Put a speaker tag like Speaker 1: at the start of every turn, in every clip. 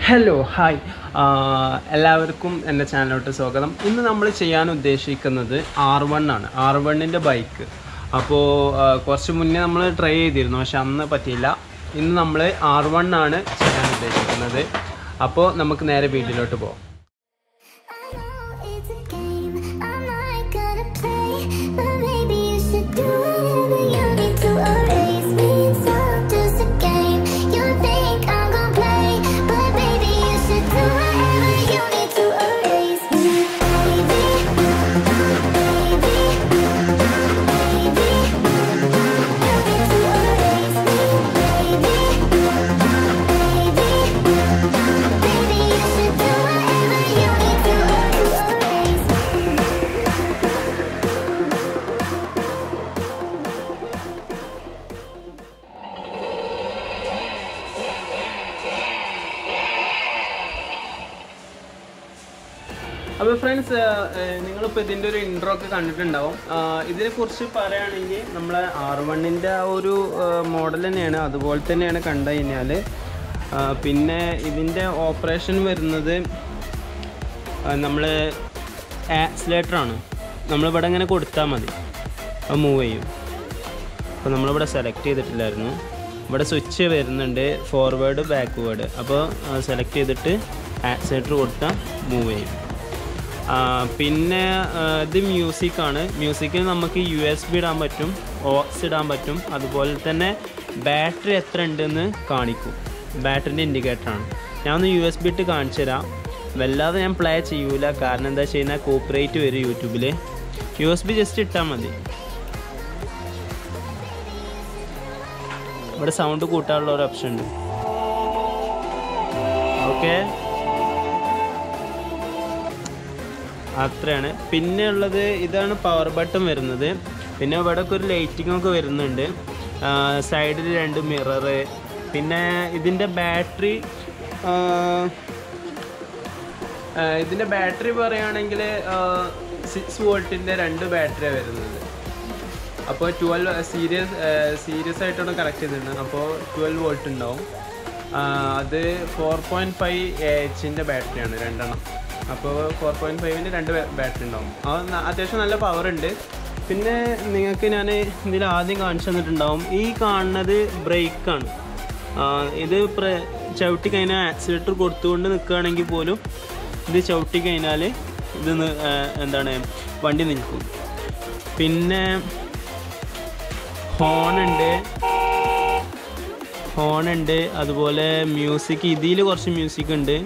Speaker 1: Hello hi എല്ലാവർക്കും എൻ്റെ ചാനലിലോട്ട് സ്വാഗതം ഇന്ന് നമ്മൾ ചെയ്യാൻ ഉദ്ദേശിക്കുന്നത് ആർ വൺ ആണ് ആർ വണ്ണിൻ്റെ ബൈക്ക് അപ്പോൾ കുറച്ച് മുന്നേ നമ്മൾ ട്രൈ ചെയ്തിരുന്നു പക്ഷെ അന്ന് പറ്റിയില്ല ഇന്ന് നമ്മൾ ആർ വൺ ആണ് ചെയ്യാൻ ഉദ്ദേശിക്കുന്നത് അപ്പോൾ നമുക്ക് നേരെ വീട്ടിലോട്ട് പോകാം
Speaker 2: I know it's a game I'm not gonna play, but maybe you should do whatever you need to erase me. It's all just a game. You think I'm gonna play, but maybe you should do whatever you need to erase me, baby, baby, baby. You need to erase me, baby, baby. Baby, you should do whatever you need to erase me.
Speaker 1: അപ്പോൾ friends നിങ്ങളിപ്പോൾ ഇതിൻ്റെ ഒരു intro ഒക്കെ കണ്ടിട്ടുണ്ടാവും ഇതിനെക്കുറിച്ച് പറയുകയാണെങ്കിൽ നമ്മളെ R വണ്ണിൻ്റെ ആ ഒരു മോഡൽ തന്നെയാണ് അതുപോലെ തന്നെയാണ് കണ്ടു കഴിഞ്ഞാൽ പിന്നെ ഇതിൻ്റെ ഓപ്പറേഷൻ വരുന്നത് നമ്മൾ ആക്സിലേറ്ററാണ് നമ്മളിവിടെ ഇങ്ങനെ കൊടുത്താൽ മതി അത് മൂവ് ചെയ്യും അപ്പോൾ നമ്മളിവിടെ സെലക്ട് ചെയ്തിട്ടില്ലായിരുന്നു ഇവിടെ സ്വിച്ച് വരുന്നുണ്ട് ഫോർവേഡ് ബാക്ക്വേഡ് അപ്പോൾ സെലക്ട് ചെയ്തിട്ട് ആക്സിലേറ്റർ കൊടുത്താൽ മൂവ് ചെയ്യും ആ, പിന്നെ ആ, ഇത് മ്യൂസിക്കാണ് മ്യൂസിക്കിൽ നമുക്ക് യു എസ് ബി ഇടാൻ പറ്റും ഓക്സ് ഇടാൻ പറ്റും അതുപോലെ തന്നെ ബാറ്ററി എത്ര ഉണ്ടെന്ന് കാണിക്കും ബാറ്ററിൻ്റെ ഇൻഡിക്കേറ്ററാണ് ഞാൻ ഒന്ന് യു എസ് ബി ഇട്ട് കാണിച്ചു തരാം വല്ലാതെ ഞാൻ പ്ലേ ചെയ്യൂല കാരണം എന്താ വെച്ച് കഴിഞ്ഞാൽ കോപ്പറേറ്റ് വരും യൂട്യൂബിൽ യു എസ് ബി ജസ്റ്റ് ഇട്ടാൽ മതി ഇവിടെ സൗണ്ട് കൂട്ടാനുള്ള ഒരു ഓപ്ഷൻ ഉണ്ട് ഓക്കെ അത്രയാണ് പിന്നെ ഉള്ളത് ഇതാണ് പവർ ബട്ടൺ വരുന്നത് പിന്നെ ഇവിടെ ഒക്കെ ഒരു ലൈറ്റിംഗ് ഒക്കെ വരുന്നുണ്ട് സൈഡിൽ രണ്ട് മിറർ പിന്നെ ഇതിൻ്റെ ബാറ്ററി ഇതിൻ്റെ ബാറ്ററി പറയുകയാണെങ്കിൽ സിക്സ് വോൾട്ടിൻ്റെ രണ്ട് ബാറ്ററിയാണ് വരുന്നത് അപ്പോൾ ട്വൽവ് സീരിയസ് സീരിയസ് ആയിട്ടാണ് കണക്ട് ചെയ്തിട്ടുണ്ട് അപ്പോൾ ട്വൽവ് വോൾട്ട് ഉണ്ടാവും ആ, അത് ഫോർ പോയിൻറ്റ് ഫൈവ് എച്ചിൻ്റെ ബാറ്ററിയാണ് രണ്ടെണ്ണം അപ്പോൾ ഫോർ പോയിൻറ്റ് ഫൈവിൻ്റെ രണ്ട് ബാറ്ററി ഉണ്ടാവും അത് ന- അത്യാവശ്യം നല്ല പവർ ഉണ്ട് പിന്നെ നിങ്ങൾക്ക് ഞാൻ ഇതിൽ ആദ്യം കാണിച്ചു തന്നിട്ടുണ്ടാവും ഈ കാണുന്നത് ബ്രേക്കാണ് ഇത് പ്ര ചവിട്ടി കഴിഞ്ഞാൽ ആക്സിലേറ്റർ കൊടുത്തുകൊണ്ട് നിൽക്കുകയാണെങ്കിൽ പോലും ഇത് ചവിട്ടി കഴിഞ്ഞാൽ ഇത് നി- ആ, എന്താണ് വണ്ടി നിൽക്കും പിന്നെ ഹോണുണ്ട് ഹോണുണ്ട് അതുപോലെ മ്യൂസിക് ഇതിൽ കുറച്ച് മ്യൂസിക് ഉണ്ട്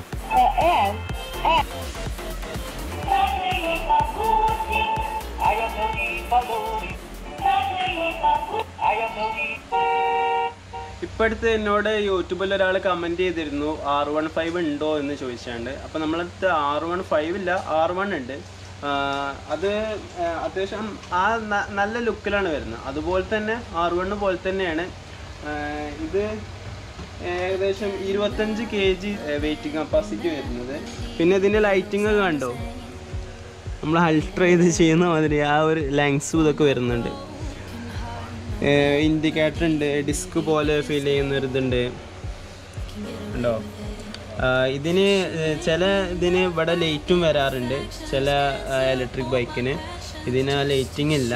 Speaker 1: ഇപ്പോഴത്തെ എന്നോട് യൂട്യൂബിൽ ഒരാൾ കമൻറ്റ് ചെയ്തിരുന്നു ആർ വൺ ഫൈവ് ഉണ്ടോ എന്ന് ചോദിച്ചാണ്ട് അപ്പോൾ നമ്മളടുത്ത് ആർ വൺ ഫൈവ് ഇല്ല ആർ വൺ ഉണ്ട് ആ, അത് ആ, അത്യാവശ്യം ആ ന- നല്ല ലുക്കിലാണ് വരുന്നത് അതുപോലെ തന്നെ ആർ വണ്ണ് പോലെ തന്നെയാണ് ആ, ഇത് ഏകദേശം ഇരുപത്തഞ്ച് കെ ജി വെയിറ്റിംഗ് കപ്പാസിറ്റി വരുന്നത് പിന്നെ ഇതിൻ്റെ ലൈറ്റിംഗ് ഒക്കെ കണ്ടോ നമ്മൾ അൾട്ര ചെയ്ത് ചെയ്യുന്ന മാതിരി ആ ഒരു ലെങ്സും ഇതൊക്കെ വരുന്നുണ്ട് ഇൻഡിക്കേറ്റർ ഉണ്ട് ഡിസ്ക് പോലെ ഫീൽ ചെയ്യുന്ന ഒരു ഇതുണ്ട് ഉണ്ടോ ആ, ഇതിന് ഏർ ചില ഇതിന് ഇവിടെ ലൈറ്റും വരാറുണ്ട് ചില ഇലക്ട്രിക് ബൈക്കിന് ഇതിന് ലൈറ്റിംഗ് ഇല്ല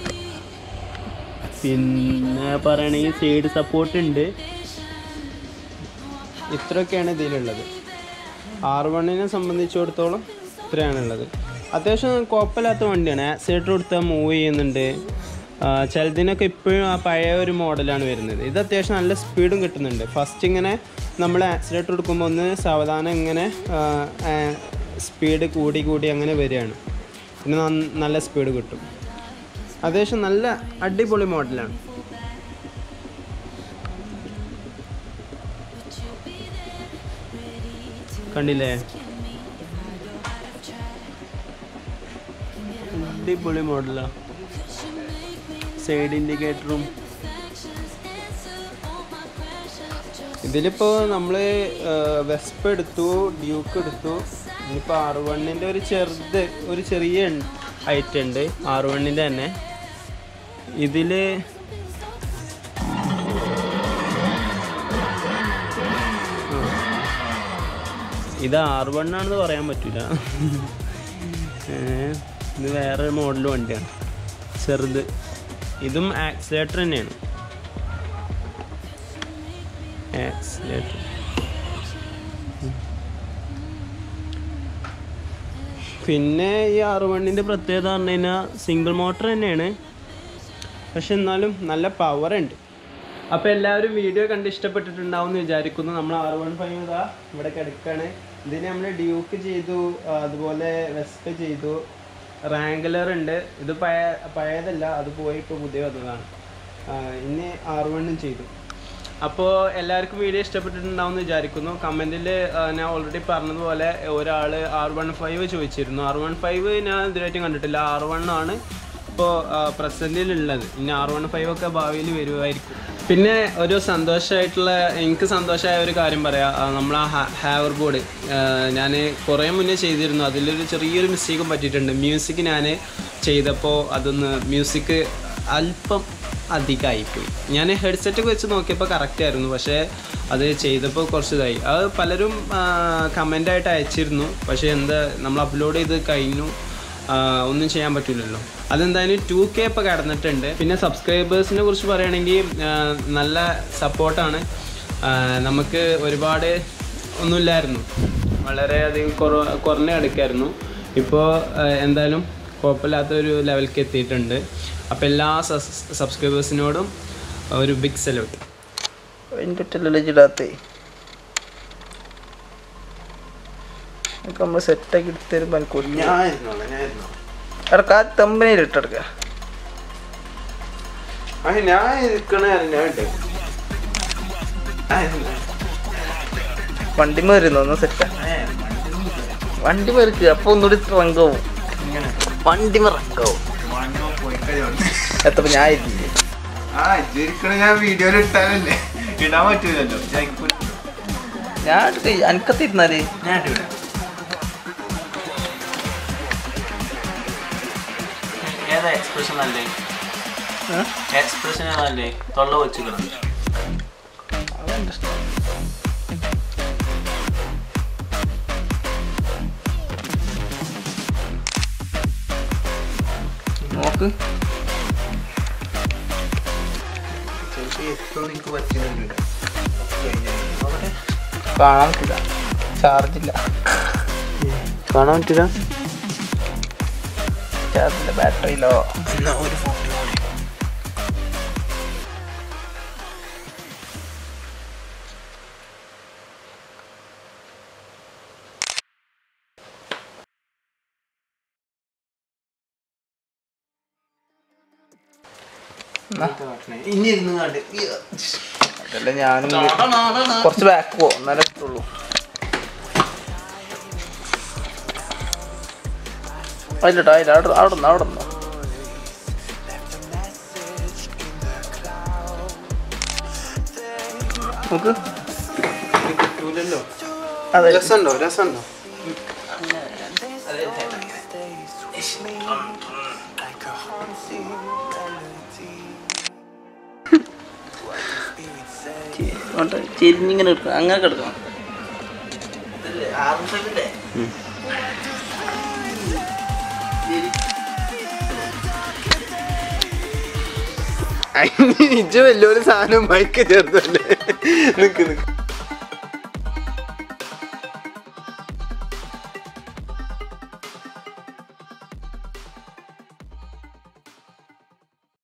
Speaker 1: പിന്നെ പറയുകയാണെങ്കിൽ സൈഡ് സപ്പോർട്ട് ഉണ്ട് ഇത്രയൊക്കെയാണ് ഇതിലുള്ളത് ആർ വണ്ണിനെ സംബന്ധിച്ചിടത്തോളം ഇത്രയാണുള്ളത് അത്യാവശ്യം കുഴപ്പമില്ലാത്ത വണ്ടിയാണ് ആക്സിലേറ്റർ കൊടുത്താൽ മൂവ് ചെയ്യുന്നുണ്ട് ആ, ചിലതിനൊക്കെ ഇപ്പോഴും ആ പഴയ ഒരു മോഡലാണ് വരുന്നത് ഇത് അത്യാവശ്യം നല്ല സ്പീഡും കിട്ടുന്നുണ്ട് ഫസ്റ്റ് ഇങ്ങനെ നമ്മൾ ആക്സിലേറ്റർ കൊടുക്കുമ്പോൾ ഒന്ന് സാവധാനം ഇങ്ങനെ സ്പീഡ് കൂടി കൂടി അങ്ങനെ വരികയാണ് പിന്നെ നന്ന- നല്ല സ്പീഡ് കിട്ടും അത്യാവശ്യം നല്ല അടിപൊളി മോഡലാണ് കണ്ടില്ലേ അടിപൊളി മോഡലാ സൈഡ് ഇൻഡിക്കേറ്ററും ഇതിലിപ്പോ നമ്മള് വെസ്പ് എടുത്തു ഡ്യൂക്ക് എടുത്തു ഇനിയിപ്പോൾ ആർ വണ്ണിൻ്റെ ഒരു ചെറുത് ഒരു ചെറിയ ഐറ്റം ഉണ്ട് ആർ വണ്ണിൻ്റെ തന്നെ ഇതിൽ ഇത് ആർ വൺ ആണെന്ന് പറയാൻ പറ്റില്ല ഇത് വേറെ മോഡൽ വണ്ടിയാണ് ചെറുത് ഇതും ആക്സിലേറ്റർ തന്നെയാണ് ആക്സിലേറ്റർ പിന്നെ ഈ ആർ വണ്ണിൻ്റെ പ്രത്യേകത പറഞ്ഞു കഴിഞ്ഞാൽ സിംഗിൾ മോട്ടർ തന്നെയാണ് പക്ഷെ എന്നാലും നല്ല പവർ ഉണ്ട് അപ്പോൾ എല്ലാവരും വീഡിയോ കണ്ട് ഇഷ്ടപ്പെട്ടിട്ടുണ്ടാവും എന്ന് വിചാരിക്കുന്നു നമ്മൾ ആർ വൺ ഫൈവ് ഇതാ ഇവിടെ കിടക്കാണ് ഇതിന് നമ്മൾ ഡ്യൂക്ക് ചെയ്തു ആ, അതുപോലെ വെസ്പ ചെയ്തു റാങ്കുലർ ഉണ്ട് ഇത് പഴയ പഴയതല്ല അത് പോയി ഇപ്പോൾ പുതിയ വന്നതാണ് ആ, ഇനി ആർ വണ്ണും ചെയ്തു അപ്പോൾ എല്ലാവർക്കും വീഡിയോ ഇഷ്ടപ്പെട്ടിട്ടുണ്ടാവും എന്ന് വിചാരിക്കുന്നു കമൻറ്റിൽ ഞാൻ ഓൾറെഡി പറഞ്ഞതുപോലെ ഒരാൾ ആർ വൺ ഫൈവ് ചോദിച്ചിരുന്നു ആർ വൺ ഫൈവ് ഞാൻ ഇതുവരെയായിട്ടും കണ്ടിട്ടില്ല ആർ വൺ ആണ് ഇപ്പോൾ പ്രസൻറ്റിലുള്ളത് ഇനി ആർ വൺ ഫൈവ് ഒക്കെ ഭാവിയിൽ വരുമായിരിക്കും പിന്നെ ഒരു സന്തോഷമായിട്ടുള്ള എനിക്ക് സന്തോഷമായ ഒരു കാര്യം പറയാം നമ്മൾ ആ ഹാവർ ബോർഡ് ഞാൻ കുറേ മുന്നേ ചെയ്തിരുന്നു അതിലൊരു ചെറിയൊരു മിസ്റ്റേക്കും പറ്റിയിട്ടുണ്ട് മ്യൂസിക് ഞാൻ ചെയ്തപ്പോൾ അതൊന്ന് മ്യൂസിക് അല്പം അധികമായിപ്പോയി ഞാൻ ഹെഡ്സെറ്റ് വെച്ച് നോക്കിയപ്പോൾ കറക്റ്റ് ആയിരുന്നു പക്ഷേ അത് ചെയ്തപ്പോൾ കുറച്ച് ഇതായി അത് പലരും കമൻ്റായിട്ട് അയച്ചിരുന്നു പക്ഷേ എന്താ നമ്മൾ അപ്ലോഡ് ചെയ്ത് കഴിഞ്ഞു ആ, ഒന്നും ചെയ്യാൻ പറ്റില്ലല്ലോ അതെന്തായാലും ടു കെ ഇപ്പോൾ കടന്നിട്ടുണ്ട് പിന്നെ സബ്സ്ക്രൈബേഴ്സിനെ കുറിച്ച് പറയുകയാണെങ്കിൽ ആ, നല്ല സപ്പോർട്ടാണ് നമുക്ക് ഒരുപാട് ഒന്നുമില്ലായിരുന്നു വളരെയധികം കുറ കുറഞ്ഞ എടുക്കായിരുന്നു ഇപ്പോൾ എന്തായാലും കുഴപ്പമില്ലാത്തൊരു ലെവലിലേക്ക് എത്തിയിട്ടുണ്ട് അപ്പോൾ എല്ലാ സബ്സ്ക്രൈബേഴ്സിനോടും ഒരു ബിഗ് സല്യൂട്ട്
Speaker 3: അതിൻ്റെ ഒറ്റല്ലേ ഇടാത്തേ നമ്മൾ സെറ്റാക്കി എടുത്ത് തരുമ്പോൾ എനിക്ക് ഒന്നും എടക്കാ തമ്പനയിൽ ഇട്ടെടുക്ക
Speaker 1: ഞാൻ ഇരിക്കണ ഞാൻ ഇട്ടേ.
Speaker 3: വണ്ടി വരുന്നു ഒന്ന് സെറ്റാ വണ്ടി മെറുക്ക് അപ്പൊ ഒന്നുകൂടി റങ്കാവും വണ്ടി റങ്കാവും എത്തപ്പോ ഞാൻ ഇരുന്നില്ലേ
Speaker 4: ആ ഇരിക്കണ ഞാൻ വീഡിയോയിൽ ഇട്ടാലല്ലേ ഇടാൻ പറ്റൂലല്ലോ
Speaker 3: ഞാൻ എടുക്ക എനിക്കത്തിരുന്നാല്
Speaker 4: ഞാൻ ഇട്ടില്ല
Speaker 1: ഏതാ എക്സ്പ്രഷൻ അല്ലേ എക്സ്പ്രഷൻ ഏതല്ലേ തൊള്ള വെച്ചിക്കണം
Speaker 3: അതെന്റെ ഇഷ്ടം നോക്ക്
Speaker 4: ചിലപ്പോ എനിക്ക് പറ്റുന്നുണ്ട്
Speaker 3: കാണാൻ പറ്റില്ല ചാർജ് ഇല്ല
Speaker 1: കാണാൻ പറ്റില്ല
Speaker 3: ചാർജില്ല ബാറ്ററി ലോ
Speaker 4: എന്നാ ഒരു ഫോട്ടോ ഇനി ഇരുന്ന് കണ്ട്
Speaker 3: അതല്ല ഞാനും കുറച്ച് ബാക്ക് പോ എന്നാലേ കിട്ടുള്ളൂ അതിലിട്ടോ അതിൽ അവിടെ അവിടെ നിന്ന് അവിടെ നിന്ന് നോക്ക്
Speaker 4: കിട്ടൂലല്ലോ
Speaker 3: അതെ
Speaker 4: രസമുണ്ടോ രസമുണ്ടോ
Speaker 3: ചെരിഞ്ഞിങ്ങനെ എടുക്കണം അങ്ങനെ കിടക്കണം
Speaker 4: ഇജ്ജ് വലിയൊരു സാധനം മൈക്ക് ചേർത്തല്ലേ നിക്ക് നിക്ക്